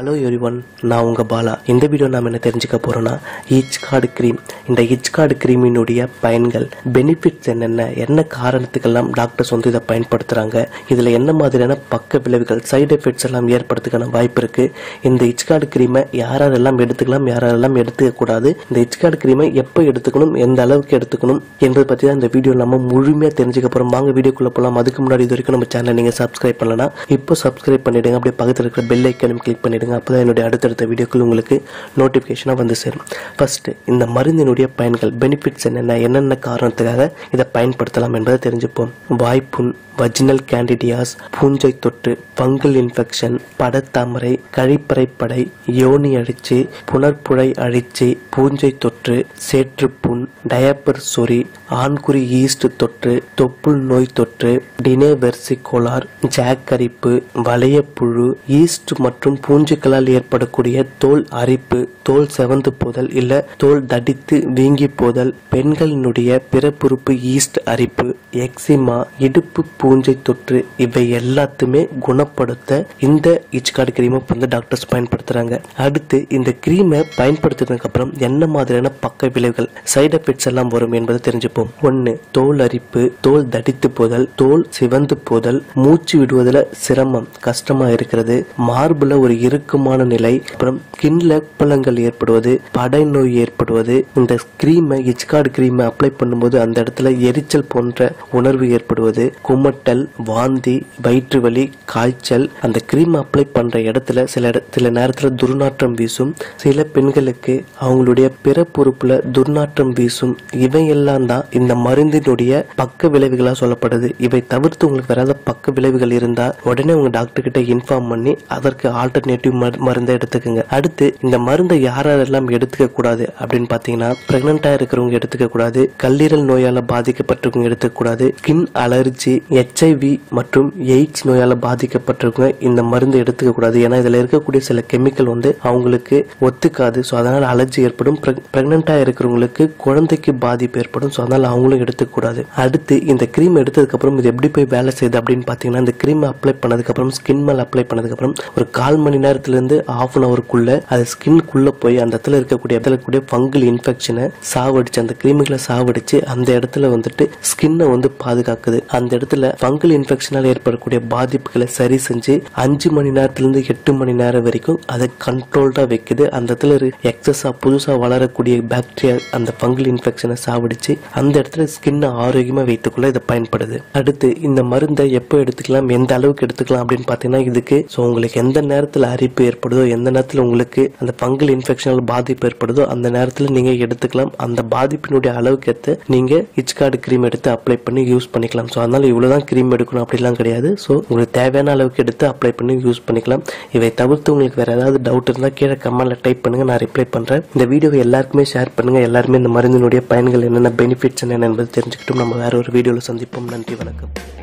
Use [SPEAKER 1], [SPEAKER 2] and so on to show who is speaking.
[SPEAKER 1] hello everyone நான் உங்கள் பாலா இந்த வீடியோ நாம் என்ன தெரிஞ்சுக்க போகிறோன்னா ஈச் கார்டு க்ரீம் இந்த ஈச் கார்டு க்ரீமினுடைய பயன்கள் பெனிஃபிட்ஸ் என்னென்ன என்ன காரணத்துக்கெல்லாம் டாக்டர்ஸ் வந்து இதை பயன்படுத்துகிறாங்க இதில் என்ன மாதிரியான பக்க விளைவுகள் சைடு எஃபெக்ட்ஸ் எல்லாம் ஏற்படுறதுக்கான வாய்ப்பு இருக்குது இந்த இச் கார்டு க்ரீமை யாரெல்லாம் எடுத்துக்கலாம் யாரெல்லாம் எடுத்துக்கக்கூடாது இந்த இச் கார்டு க்ரீமை எப்போ எடுத்துக்கணும் எந்த அளவுக்கு எடுத்துக்கணும் என்பதை பற்றி தான் இந்த வீடியோ நம்ம முழுமையாக தெரிஞ்சுக்க போகிறோம் வாங்க வீடியோக்குள்ளே போகலாம் அதுக்கு முன்னாடி இது வரைக்கும் நம்ம சேனலை நீங்கள் சப்ஸ்கிரைப் பண்ணலன்னா இப்போ சப்ஸ்கிரைப் பண்ணிடுங்க அப்படியே பக்கத்தில் இருக்கிற பெல் ஐக்கனும் கிளிக் பண்ணிடுங்க அப்போ தான் என்னுடைய அடுத்தடுத்த வீடியோக்கள் உங்களுக்கு நோட்டிஃபிகேஷனாக வந்து சேரும் ஃபர்ஸ்ட் இந்த மருந்தினுடைய பயன்கள் பெனிஃபிட்ஸ் என்னென்ன என்னென்ன காரணத்துக்காக இதை பயன்படுத்தலாம் என்பதை தெரிஞ்சுப்போம் வாய்ப்புண் வஜினல் கேண்டிடியாஸ் பூஞ்சை தொற்று பங்கல் இன்ஃபெக்ஷன் படத்தாமரை கழிப்பறை படை யோனி அழிச்சி புனர்புழை அழிச்சி பூஞ்சை தொற்று சேற்றுப்புண் டயப்பர் சொறி ஆண்குறி ஈஸ்ட் தொற்று தொப்புள் நோய் தொற்று டினே வெர்சிகோலார் ஜாக் அரிப்பு வளையப்புழு ஈஸ்ட் மற்றும் பூஞ்சுக்களால் ஏற்படக்கூடிய தோல் அரிப்பு தோல் செவந்து போதல் இல்ல தோல் தடித்து வீங்கி போதல் பெண்களினுடைய பிறப்புறுப்பு ஈஸ்ட் அரிப்பு எக்ஸிமா இடுப்பு பூஞ்சை தொற்று இவை எல்லாத்துமே குணப்படுத்த இந்த இச்கார்டு கிரீமை வந்து டாக்டர்ஸ் பயன்படுத்துறாங்க அடுத்து இந்த கிரீமை பயன்படுத்தினதுக்கு அப்புறம் என்ன மாதிரியான பக்க விளைவுகள் சைடு எஃபெக்ட்ஸ் எல்லாம் வரும் என்பதை தெரிஞ்சுப்போம் ஒன்னு தோல் அரிப்பு தோல் தடித்து போதல் தோல் சிவந்து போதல் மூச்சு விடுவதில் சிரமம் கஷ்டமா இருக்கிறது மார்புல ஒரு இறுக்கமான நிலை அப்புறம் கிண்ல குப்பளங்கள் ஏற்படுவது படை நோய் ஏற்படுவது இந்த கிரீமை இச்கார்டு கிரீமை அப்ளை பண்ணும்போது அந்த இடத்துல எரிச்சல் போன்ற உணர்வு ஏற்படுவது குமட்டல் வாந்தி வயிற்று வலி காய்ச்சல் அந்த கிரீம் அப்ளை பண்ற இடத்துல சில இட- சில நேரத்துல துர்நாற்றம் வீசும் சில பெண்களுக்கு அவங்களுடைய பிறப்புறுப்புல துர்நாற்றம் வீசும் இவையெல்லாம் தான் இந்த மருந்தினுடைய பக்க விளைவுகளா சொல்லப்படுது இவை தவிர்த்து உங்களுக்கு வராத பக்க விளைவுகள் இருந்தா உடனே உங்க டாக்டர் கிட்ட இன்ஃபார்ம் பண்ணி அதற்கு ஆல்டர்னேட்டிவ் மருந்தை எடுத்துக்கோங்க அடுத்து இந்த மருந்தை யாரெல்லாம் எடுத்துக்க கூடாது அப்படின்னு பாத்தீங்கன்னா பிரெக்னண்டா இருக்கிறவங்க எடுத்துக்க கூடாது கல்லீரல் நோயால பாதிக்கப்பட்டிருக்கவங்க எடுத்துக்க கூடாது ஸ்கின் அலர்ஜி எச்ஐவி மற்றும் எய்ட்ஸ் நோயால பாதிக்கப்பட்டிருக்கவங்க இந்த மருந்து எடுத்துக்க கூடாது ஏன்னா இதுல இருக்கக்கூடிய சில கெமிக்கல் வந்து அவங்களுக்கு ஒத்துக்காது ஸோ அதனால அலர்ஜி ஏற்படும் பிரெக்னண்டா இருக்கிறவங்களுக்கு குழந்தைக்கு பாதிப்பு ஏற்படும் ஸோ அதனால அவங்களும் எடுத்துக்க கூடாது அடுத்து இந்த கிரீம் எடுத்ததுக்கு அப்புறம் இது எப்படி போய் வேலை செய்யுது அப்படின்னு பாத்தீங்கன்னா இந்த கிரீம் அப்ளை பண்ணதுக்கு அப்புறம் ஸ்கின் மேல அப்ளை பண்ணதுக்கு அப்புறம் ஒரு கால் மணி நேரத்துல இருந்து ஹாஃப் அன் அவருக்குள்ள அது ஸ்கின்குள்ள போய் அந்த இடத்துல இருக்கக்கூடிய இடத்துல இருக்கக்கூடிய ஃபங்கல் இன்ஃபெக்ஷனை சாவடிச்சு அந்த கிருமிகளை சாவடிச்சு அந்த இடத்துல வந்துட்டு ஸ்கின்னை வந்து பாதுகாக்குது அந்த இடத்துல ஃபங்கல் இன்ஃபெக்ஷனால ஏற்படக்கூடிய பாதிப்புகளை சரி செஞ்சு அஞ்சு மணி நேரத்துல இருந்து எட்டு மணி நேரம் வரைக்கும் அதை கண்ட்ரோல்டா வைக்குது அந்த இடத்துல எக்ஸஸா புதுசா வளரக்கூடிய பாக்டீரியா அந்த ஃபங்கல் இன்ஃபெக்ஷனை சாவடிச்சு அந்த இடத்துல ஸ்கின்னை ஆரோக்கியமா வைத்துக்கொள்ள இது பயன்படுது அடுத்து இந்த மருந்தை எப்போ எடுத்துக்கலாம் எந்த அளவுக்கு எடுத்துக்கலாம் அப்படின்னு பாத்தீங்கன்னா இதுக்கு ஸோ உங்களுக்கு எந்த நேரத்துல அரிப்பு ஏற்படுதோ எந்த நேரத்துல உங்களுக்கு அந்த ஃபங்கல் இன்ஃபெக்ஷனால் பாதிப்பு ஏற்படுதோ அந்த நேரத்துல நீங்க எடுத்துக்கலாம் அந்த பாதிப்பினுடைய அளவுக்கு ஏற்ற நீங்க இச்கார்டு கிரீம் எடுத்து அப்ளை பண்ணி யூஸ் பண்ணிக்கலாம் ஸோ அதனால இவ்வளவுதான் கிரீம் எடுக்கணும் அப்படிலாம் கிடையாது ஸோ உங்களுக்கு தேவையான அளவுக்கு எடுத்து அப்ளை பண்ணி யூஸ் பண்ணிக்கலாம் இவை தவிர்த்து உங்களுக்கு வேற ஏதாவது டவுட் இருந்தால் கீழே கமெண்ட்ல டைப் பண்ணுங்க நான் ரிப்ளை பண்றேன் இந்த வீடியோவை எல்லாருக்குமே ஷேர் பண்ணுங்க எல்லாருமே இந்த மருந்தினுடைய பயன்கள் என்னென்ன பெனிஃபிட்ஸ் என்னென்ன என்பது தெரிஞ்சுக்கிட்டும் நம்ம வேற ஒரு வீடியோவில் சந்திப்போம் நன்றி வணக்கம்